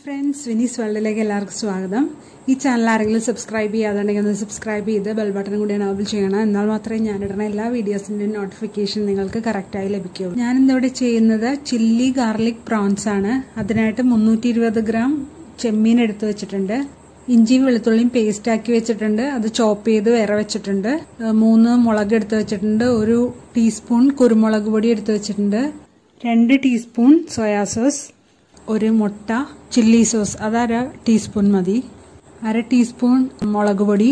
friends Vinees വേൾഡിലേക്ക് എല്ലാവർക്കും സ്വാഗതം ഈ ചാനൽ ആരെങ്കിലും സബ്സ്ക്രൈബ് ചെയ്യാതുണ്ടെങ്കിൽ ഒന്ന് സബ്സ്ക്രൈബ് ചെയ്ത് ബെൽ ബട്ടൺ കൂടി എനേബിൾ ചെയ്യണം എന്നാൽ മാത്രമേ ഞാൻ ഇടുന്ന എല്ലാ വീഡിയോസിൻ്റെയും നോട്ടിഫിക്കേഷൻ നിങ്ങൾക്ക് കറക്റ്റായി ലഭിക്കുകയുള്ളൂ ഞാൻ ഇന്നിവിടെ ചെയ്യുന്നത് ചില്ലി ഗാർലിക് പ്രോൺസ് ആണ് അതിനായിട്ട് മുന്നൂറ്റി ഇരുപത് ഗ്രാം ചെമ്മീൻ എടുത്തു വെച്ചിട്ടുണ്ട് ഇഞ്ചിയും വെളുത്തുള്ളിയും പേസ്റ്റ് ആക്കി വെച്ചിട്ടുണ്ട് അത് ചോപ്പ് ചെയ്ത് വേറെ വെച്ചിട്ടുണ്ട് മൂന്ന് മുളക് എടുത്ത് വെച്ചിട്ടുണ്ട് ഒരു ടീസ്പൂൺ കുരുമുളക് പൊടി എടുത്ത് വെച്ചിട്ടുണ്ട് രണ്ട് ടീസ്പൂൺ സോയാ സോസ് ഒരു മുട്ട ചില്ലി സോസ് അത് അര ടീസ്പൂൺ മതി അര ടീസ്പൂൺ മുളക് പൊടി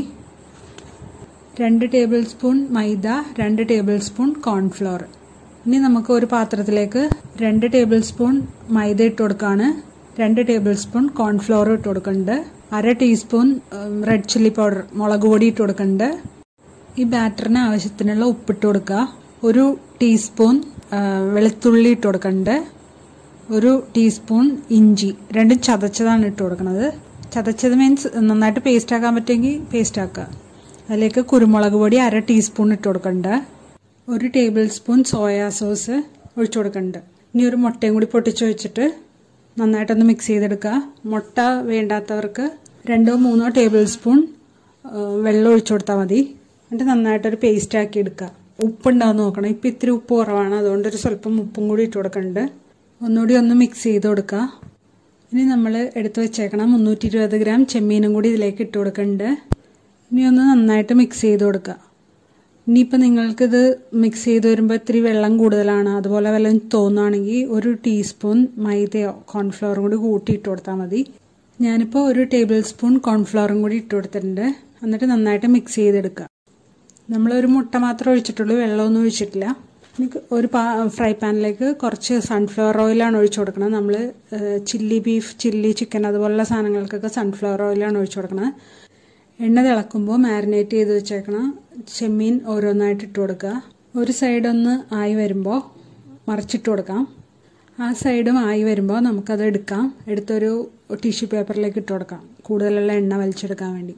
രണ്ട് ടേബിൾ സ്പൂൺ മൈദ രണ്ട് ടേബിൾ സ്പൂൺ കോൺഫ്ലോർ ഇനി നമുക്ക് ഒരു പാത്രത്തിലേക്ക് രണ്ട് ടേബിൾ സ്പൂൺ മൈദ ഇട്ട് കൊടുക്കുകയാണ് രണ്ട് ടേബിൾ സ്പൂൺ കോൺഫ്ലോർ ഇട്ട് കൊടുക്കുന്നുണ്ട് അര ടീസ്പൂൺ റെഡ് ചില്ലി പൗഡർ മുളക് പൊടി ഇട്ട് കൊടുക്കുന്നുണ്ട് ഈ ബാറ്ററിന് ആവശ്യത്തിനുള്ള ഉപ്പിട്ട് കൊടുക്കുക ഒരു ടീസ്പൂൺ വെളുത്തുള്ളി ഇട്ട് കൊടുക്കുന്നുണ്ട് ഒരു ടീസ്പൂൺ ഇഞ്ചി രണ്ടും ചതച്ചതാണ് ഇട്ട് കൊടുക്കുന്നത് ചതച്ചത് മീൻസ് നന്നായിട്ട് പേസ്റ്റ് ആക്കാൻ പറ്റുമെങ്കിൽ പേസ്റ്റ് ആക്കുക അതിലേക്ക് കുരുമുളക് പൊടി അര ടീസ്പൂൺ ഇട്ട് കൊടുക്കുന്നുണ്ട് ഒരു ടേബിൾ സ്പൂൺ സോയാ സോസ് ഒഴിച്ചു കൊടുക്കുന്നുണ്ട് ഇനി ഒരു മുട്ടയും കൂടി പൊട്ടിച്ച് വെച്ചിട്ട് നന്നായിട്ടൊന്ന് മിക്സ് ചെയ്തെടുക്കുക മുട്ട വേണ്ടാത്തവർക്ക് രണ്ടോ മൂന്നോ ടേബിൾ സ്പൂൺ വെള്ളം ഒഴിച്ചു കൊടുത്താൽ മതി എന്നിട്ട് നന്നായിട്ടൊരു പേസ്റ്റ് ആക്കി എടുക്കുക ഉപ്പുണ്ടാവും നോക്കണം ഇപ്പം ഇത്തിരി ഉപ്പ് കുറവാണ് അതുകൊണ്ട് ഒരു സ്വല്പം ഉപ്പും കൂടി ഇട്ട് കൊടുക്കുന്നുണ്ട് ഒന്നുകൂടി ഒന്ന് മിക്സ് ചെയ്ത് കൊടുക്കുക ഇനി നമ്മൾ എടുത്തു വെച്ചേക്കണം മുന്നൂറ്റി ഇരുപത് ഗ്രാം ചെമ്മീനും കൂടി ഇതിലേക്ക് ഇട്ട് കൊടുക്കുന്നുണ്ട് ഇനി ഒന്ന് നന്നായിട്ട് മിക്സ് ചെയ്ത് കൊടുക്കുക ഇനിയിപ്പോൾ നിങ്ങൾക്കിത് മിക്സ് ചെയ്ത് വരുമ്പോൾ ഇത്തിരി വെള്ളം കൂടുതലാണ് അതുപോലെ വല്ലതും തോന്നുകയാണെങ്കിൽ ഒരു ടീസ്പൂൺ മൈദയോ കോൺഫ്ലവറും കൂടി കൂട്ടി ഇട്ട് കൊടുത്താൽ മതി ഞാനിപ്പോൾ ഒരു ടേബിൾ സ്പൂൺ കോൺഫ്ലവറും കൂടി ഇട്ട് കൊടുത്തിട്ടുണ്ട് എന്നിട്ട് നന്നായിട്ട് മിക്സ് ചെയ്തെടുക്കുക നമ്മളൊരു മുട്ട മാത്രമേ ഒഴിച്ചിട്ടുള്ളൂ വെള്ളമൊന്നും ഒഴിച്ചിട്ടില്ല ഒരു പാ ഫ്രൈ പാനിലേക്ക് കുറച്ച് സൺഫ്ലവർ ഓയിലാണ് ഒഴിച്ചു കൊടുക്കുന്നത് നമ്മൾ ചില്ലി ബീഫ് ചില്ലി ചിക്കൻ അതുപോലുള്ള സാധനങ്ങൾക്കൊക്കെ സൺഫ്ലവർ ഓയിലാണ് ഒഴിച്ചു കൊടുക്കുന്നത് എണ്ണ തിളക്കുമ്പോൾ മാരിനേറ്റ് ചെയ്ത് വെച്ചേക്കണം ചെമ്മീൻ ഓരോന്നായിട്ട് ഇട്ട് കൊടുക്കുക ഒരു സൈഡ് ഒന്ന് ആയി വരുമ്പോൾ മറിച്ചിട്ട് കൊടുക്കാം ആ സൈഡും ആയി വരുമ്പോൾ നമുക്കത് എടുക്കാം എടുത്തൊരു ടിഷ്യൂ പേപ്പറിലേക്ക് ഇട്ട് കൊടുക്കാം കൂടുതലുള്ള എണ്ണ വലിച്ചെടുക്കാൻ വേണ്ടി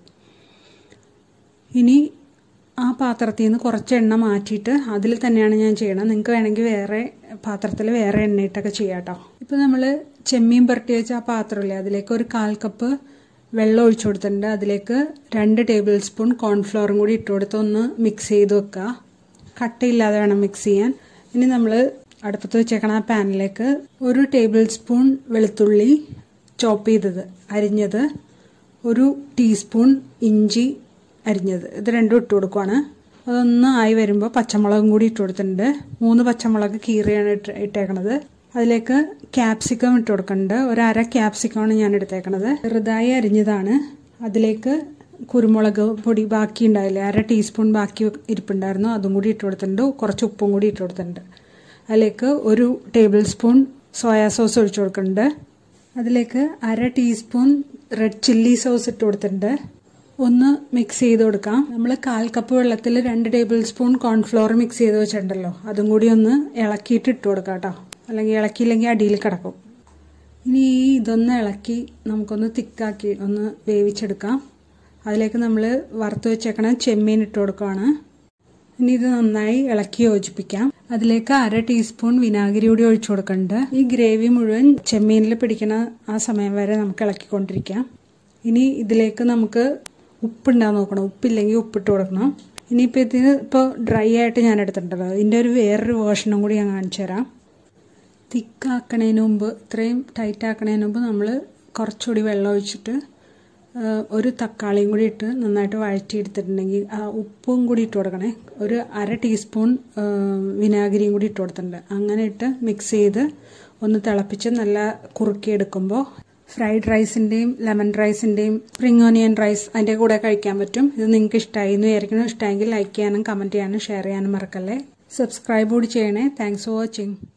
ഇനി ആ പാത്രത്തിൽ നിന്ന് കുറച്ച് എണ്ണ മാറ്റിയിട്ട് അതിൽ തന്നെയാണ് ഞാൻ ചെയ്യണത് നിങ്ങൾക്ക് വേണമെങ്കിൽ വേറെ പാത്രത്തിൽ വേറെ എണ്ണയിട്ടൊക്കെ ചെയ്യാം കേട്ടോ ഇപ്പോൾ നമ്മൾ ചെമ്മീൻ പുരട്ടി വെച്ച ആ പാത്രമില്ലേ അതിലേക്ക് ഒരു കാൽ കപ്പ് വെള്ളം ഒഴിച്ചു കൊടുത്തിട്ടുണ്ട് അതിലേക്ക് രണ്ട് ടേബിൾ സ്പൂൺ കോൺഫ്ലവറും കൂടി ഇട്ട് കൊടുത്ത് ഒന്ന് മിക്സ് ചെയ്ത് വെക്കുക കട്ടയില്ലാതെ വേണം മിക്സ് ചെയ്യാൻ ഇനി നമ്മൾ അടുപ്പത്ത് വെച്ചേക്കണ ആ പാനിലേക്ക് ഒരു ടേബിൾ സ്പൂൺ വെളുത്തുള്ളി ചോപ്പ് ചെയ്തത് അരിഞ്ഞത് ഒരു ടീസ്പൂൺ ഇഞ്ചി അരിഞ്ഞത് ഇത് രണ്ടും ഇട്ട് കൊടുക്കുവാണ് അതൊന്ന് ആയി വരുമ്പോൾ പച്ചമുളകും കൂടി ഇട്ട് കൊടുത്തിട്ടുണ്ട് മൂന്ന് പച്ചമുളക് കീറിയാണ് ഇട്ട് ഇട്ടേക്കണത് അതിലേക്ക് ക്യാപ്സിക്കം ഇട്ട് കൊടുക്കുന്നുണ്ട് ഒരു അര ക്യാപ്സിക്കമാണ് ഞാൻ എടുത്തേക്കണത് ചെറുതായി അരിഞ്ഞതാണ് അതിലേക്ക് കുരുമുളക് പൊടി ബാക്കി ഉണ്ടായില്ലേ അര ടീസ്പൂൺ ബാക്കി ഇരിപ്പുണ്ടായിരുന്നു അതും കൂടി ഇട്ട് കൊടുത്തിട്ടുണ്ട് കുറച്ച് ഉപ്പും കൂടി ഇട്ട് കൊടുത്തിട്ടുണ്ട് അതിലേക്ക് ഒരു ടേബിൾ സ്പൂൺ സോയാ സോസ് ഒഴിച്ചു കൊടുക്കുന്നുണ്ട് അതിലേക്ക് അര ടീസ്പൂൺ റെഡ് ചില്ലി സോസ് ഇട്ട് കൊടുത്തിട്ടുണ്ട് ഒന്ന് മിക്സ് ചെയ്ത് കൊടുക്കാം നമ്മൾ കാൽ കപ്പ് വെള്ളത്തിൽ രണ്ട് ടേബിൾ സ്പൂൺ കോൺഫ്ലോർ മിക്സ് ചെയ്ത് വെച്ചിട്ടുണ്ടല്ലോ അതും കൂടി ഒന്ന് ഇളക്കിയിട്ട് ഇട്ട് കൊടുക്കാം കേട്ടോ അല്ലെങ്കിൽ ഇളക്കിയില്ലെങ്കിൽ അടിയിൽ കിടക്കും ഇനി ഈ ഇതൊന്ന് ഇളക്കി നമുക്കൊന്ന് തിക്കാക്കി ഒന്ന് വേവിച്ചെടുക്കാം അതിലേക്ക് നമ്മൾ വറുത്ത് വെച്ചേക്കണ ചെമ്മീൻ ഇട്ട് കൊടുക്കുകയാണ് ഇനി ഇത് നന്നായി ഇളക്കി യോജിപ്പിക്കാം അതിലേക്ക് അര ടീസ്പൂൺ വിനാഗിരി കൂടി ഒഴിച്ചു കൊടുക്കുന്നുണ്ട് ഈ ഗ്രേവി മുഴുവൻ ചെമ്മീനിൽ പിടിക്കുന്ന ആ സമയം വരെ നമുക്ക് ഇളക്കിക്കൊണ്ടിരിക്കാം ഇനി ഇതിലേക്ക് നമുക്ക് ഉപ്പുണ്ടാകും നോക്കണം ഉപ്പില്ലെങ്കിൽ ഉപ്പിട്ട് കൊടുക്കണം ഇനിയിപ്പോൾ ഇതിന് ഇപ്പോൾ ഡ്രൈ ആയിട്ട് ഞാൻ എടുത്തിട്ടുണ്ടല്ലോ ഇതിൻ്റെ ഒരു വേറൊരു വേർഷനും കൂടി ഞാൻ കാണിച്ചു തരാം തിക്കാക്കണതിന് മുമ്പ് ഇത്രയും ടൈറ്റ് ആക്കണതിന് മുമ്പ് നമ്മൾ കുറച്ചുകൂടി വെള്ളം ഒഴിച്ചിട്ട് ഒരു തക്കാളിയും കൂടി ഇട്ട് നന്നായിട്ട് വഴറ്റിയെടുത്തിട്ടുണ്ടെങ്കിൽ ആ ഉപ്പും കൂടി ഇട്ട് കൊടുക്കണേ ഒരു അര ടീസ്പൂൺ വിനാഗിരിയും കൂടി ഇട്ട് കൊടുത്തിട്ടുണ്ട് അങ്ങനെ ഇട്ട് മിക്സ് ചെയ്ത് ഒന്ന് തിളപ്പിച്ച് നല്ല കുറുക്കിയെടുക്കുമ്പോൾ ഫ്രൈഡ് റൈസിൻ്റെയും ലെമൺ റൈസിൻ്റെയും സ്പ്രിംഗ് ഓനിയൻ റൈസ് അതിൻ്റെ കൂടെ കഴിക്കാൻ പറ്റും ഇത് നിങ്ങൾക്ക് ഇഷ്ടമായി എന്ന് വിചാരിക്കണം ഇഷ്ടമെങ്കിൽ ലൈക്ക് ചെയ്യാനും കമൻറ്റ് ചെയ്യാനും ഷെയർ ചെയ്യാനും മറക്കല്ലേ സബ്സ്ക്രൈബ് കൂടി ചെയ്യണേ താങ്ക്സ് ഫോർ വാച്ചിങ്